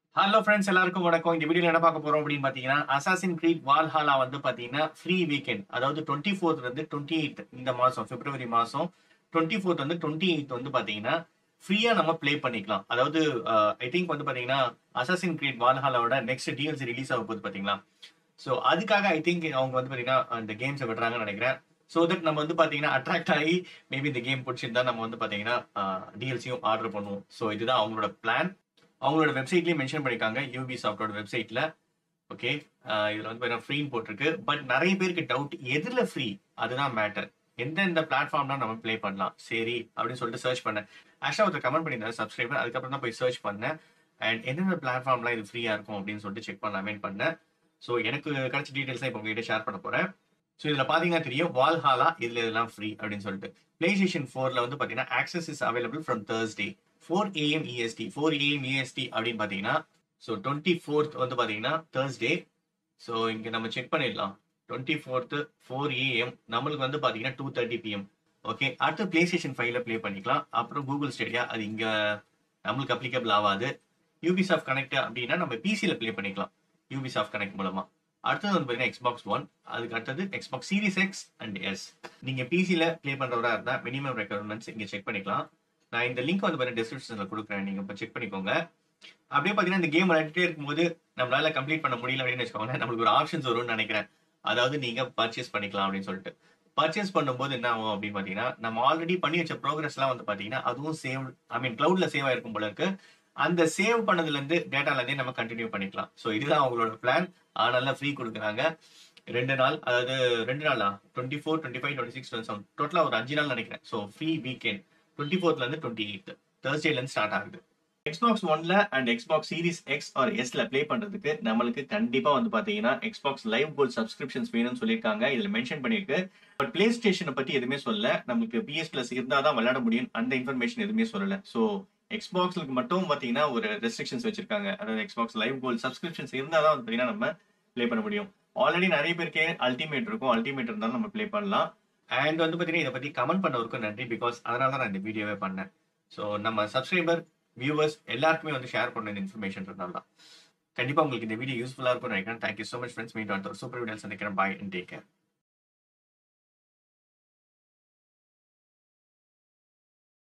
hello friends எல்லாருக்கும் வணக்கம் இந்த வீடியோல என்ன பார்க்க போறோம் அப்படின்னு பாத்தீங்கன்னா அசாசின் கிரீட் வால்ஹாலா வந்து பாத்தீங்கன்னா ஃப்ரீ வீக்கெண்ட் அதாவது டுவெண்ட்டி ஃபோர்த்ல இருந்து டுவெண்ட்டி எயிட் இந்த மாசம் பிப்ரவரி மாசம் டுவெண்ட்டி ஃபோர்த் வந்து டுவெண்ட்டி எயிட் வந்து பாத்தீங்கன்னா ஃப்ரீயா நம்ம ப்ளே பண்ணிக்கலாம் அதாவது ஐ திங்க் வந்து பாத்தீங்கன்னா அசாசின் கிரீட் வால்ஹாலாவோட நெக்ஸ்ட் டிஎல்சி ரிலீஸ் ஆக போகுது பாத்தீங்களா ஸோ அதுக்காக ஐ திங்க் அவங்க வந்து பாத்தீங்கன்னா அந்த கேம்ஸை விடுறாங்கன்னு நினைக்கிறேன் ஸோ தட் நம்ம வந்து பாத்தீங்கன்னா அட்ராக்ட் ஆகி மேபி இந்த கேம் பிடிச்சிருந்தா நம்ம வந்து பாத்தீங்கன்னா டிஎல்சியும் ஆர்டர் பண்ணுவோம் ஸோ இதுதான் அவங்களோட பிளான் அவங்களோட வெப்சைட்லயும் மென்ஷன் பண்ணிருக்காங்க யூபி சாஃப்டோட வெப்சைட்ல ஓகே இதுல வந்து பாத்தீங்கன்னா ஃப்ரீன்னு போட்டிருக்கு பட் நிறைய பேருக்கு டவுட் எதுல ஃப்ரீ அதுதான் மேட்டர் எந்தெந்த பிளாட்ஃபார்ம்ல நம்ம ப்ளே பண்ணலாம் சரி அப்படின்னு சொல்லிட்டு சர்ச் பண்ணேன் ஆக்சுவலா ஒருத்தர் கமெண்ட் பண்ணியிருந்தாரு சப்ஸ்கிரைபர் அதுக்கப்புறம் தான் போய் சர்ச் பண்ணேன் அண்ட் எந்தெந்த பிளாட்ஃபார்ம்லாம் இது ஃப்ரீயா இருக்கும் அப்படின்னு சொல்லிட்டு செக் பண்ணலாமேன்னு பண்ணேன் ஸோ எனக்கு கிடைச்ச டீடைல்ஸ் இப்போ உங்ககிட்ட ஷேர் பண்ண போறேன் ஸோ இதுல பாத்தீங்கன்னா தெரியும் வால்ஹாலா இதுல இதெல்லாம் ஃப்ரீ அப்படின்னு சொல்லிட்டு பிளே ஸ்டேஷன் ஃபோர்ல வந்து பாத்தீங்கன்னா access is available from Thursday four AM EST four AM EST அப்படின்னு பார்த்தீங்கன்னா ஸோ டுவெண்ட்டி ஃபோர்த் வந்து பார்த்தீங்கன்னா தேர்ஸ்டே ஸோ இங்கே நம்ம செக் பண்ணிடலாம் டுவெண்ட்டி ஃபோர்த்து ஃபோர் ஏஎம் நம்மளுக்கு வந்து பார்த்தீங்கன்னா டூ தேர்ட்டி பிஎம் ஓகே அடுத்து பிளே ஸ்டேஷன் ஃபைவ்ல ப்ளே பண்ணிக்கலாம் அப்புறம் கூகுள் ஸ்டேடியா அது இங்கே நம்மளுக்கு அப்ளிகபிள் ஆகாது யூபிசாஃப்ட் கனெக்ட் அப்படின்னா நம்ம பிசியில் ப்ளே பண்ணிக்கலாம் யூபிசாஃப்ட் கனெக்ட் மூலமா அடுத்தது வந்து பார்த்தீங்கன்னா எக்ஸ்பாக்ஸ் ஒன் அதுக்கு அடுத்தது Xbox series X and S நீங்கள் பிசியில் ப்ளே பண்ணுறவரா இருந்தால் மினிமம் ரெக்குவயர்மெண்ட்ஸ் இங்கே செக் பண்ணிக்கலாம் நான் இந்த லிங்க் வந்து பாருங்க டிஸ்கிரிப்ஷன்ல கொடுக்குறேன் நீங்க இப்போ செக் பண்ணிக்கோங்க அப்படியே பாத்தீங்கன்னா இந்த கேம் விளையாடிட்டே இருக்கும்போது நம்மளால கம்ப்ளீட் பண்ண முடியல அப்படின்னு வச்சுக்கோங்க நம்மளுக்கு ஒரு ஆப்ஷன்ஸ் வரும்னு நினைக்கிறேன் அதாவது நீங்க பர்ச்சேஸ் பண்ணிக்கலாம் அப்படின்னு சொல்லிட்டு பர்ச்சேஸ் பண்ணும்போது என்ன ஆகும் அப்படின்னு பாத்தீங்கன்னா நம்ம ஆல்ரெடி பண்ணி வச்ச ப்ரோக்ரஸ் எல்லாம் வந்து பாத்தீங்கன்னா அதுவும் சேவ் ஐ மீன் கிளவுட்ல சேவ் ஆயிருக்கும் போல இருக்கு அந்த சேவ் பண்ணதுல இருந்து டேட்டால இருந்தே நம்ம கண்டினியூ பண்ணிக்கலாம் ஸோ இதுதான் அவங்களோட பிளான் அதனால ஃப்ரீ கொடுக்குறாங்க ரெண்டு நாள் அதாவது ரெண்டு நாளா twenty four twenty five twenty six twenty seven டோட்டலா ஒரு அஞ்சு நாள் நினைக்கிறேன் ஸோ ஃப்ரீ வீக்கெண்ட் டுவெண்ட்டி ஃபோர்த்ல இருந்து டுவெண்ட்டி எயிட் தேர்ஸ்டேல இருந்து ஸ்டார்ட் ஆகுது எக்ஸ்பாக்ஸ் ஒன்ல and Xbox series X or எஸ்ல ப்ளே பண்றதுக்கு நம்மளுக்கு கண்டிப்பா வந்து பாத்தீங்கன்னா எக்ஸ்பாக்ஸ் லைவ் கோல்ட் சப்ஸ்கிரிப்ஷன்ஸ் வேணும்னு சொல்லியிருக்காங்க இதுல மென்ஷன் பண்ணிருக்கு பட் பிளே ஸ்டேஷனை பத்தி எதுவுமே சொல்லல நம்மளுக்கு பிஎஸ் பிளஸ் இருந்தா தான் விளையாட முடியும் அந்த இன்ஃபர்மேஷன் எதுவுமே சொல்லல ஸோ எக்ஸ்பாக்ஸ்க்கு மட்டும் பாத்தீங்கன்னா ஒரு ரெஸ்ட்ரிக்ஷன்ஸ் வச்சிருக்காங்க அதாவது எக்ஸ்பாக்ஸ் லைவ் கோல்ட் சப்ஸ்கிரிப்ஷன்ஸ் இருந்தா தான் வந்து பாத்தீங்கன்னா நம்ம ப்ளே பண்ண முடியும் ஆல்ரெடி நிறைய பேருக்கு அல்டிமேட் இருக்கும் அல்டிமேட் இருந்தாலும் நம்ம ப்ளே பண்ணலாம் அண்ட் வந்து பார்த்தீங்கன்னா இதை பற்றி கமெண்ட் பண்ணவருக்கும் நன்றி பிகாஸ் அதனால தான் நான் இந்த வீடியோவே பண்ணேன் ஸோ நம்ம சப்ஸ்கிரைபர் வியூவர்ஸ் எல்லாருக்குமே வந்து ஷேர் பண்ண இந்த இன்ஃபர்மேஷன் இருந்தால் தான் கண்டிப்பாக உங்களுக்கு இந்த வீடியோ யூஸ்ஃபுல்லாக இருக்கும் நினைக்கிறேன் thank you so much friends meet on super videos நினைக்கிறேன் பாய் அண்ட் டேக் கேர்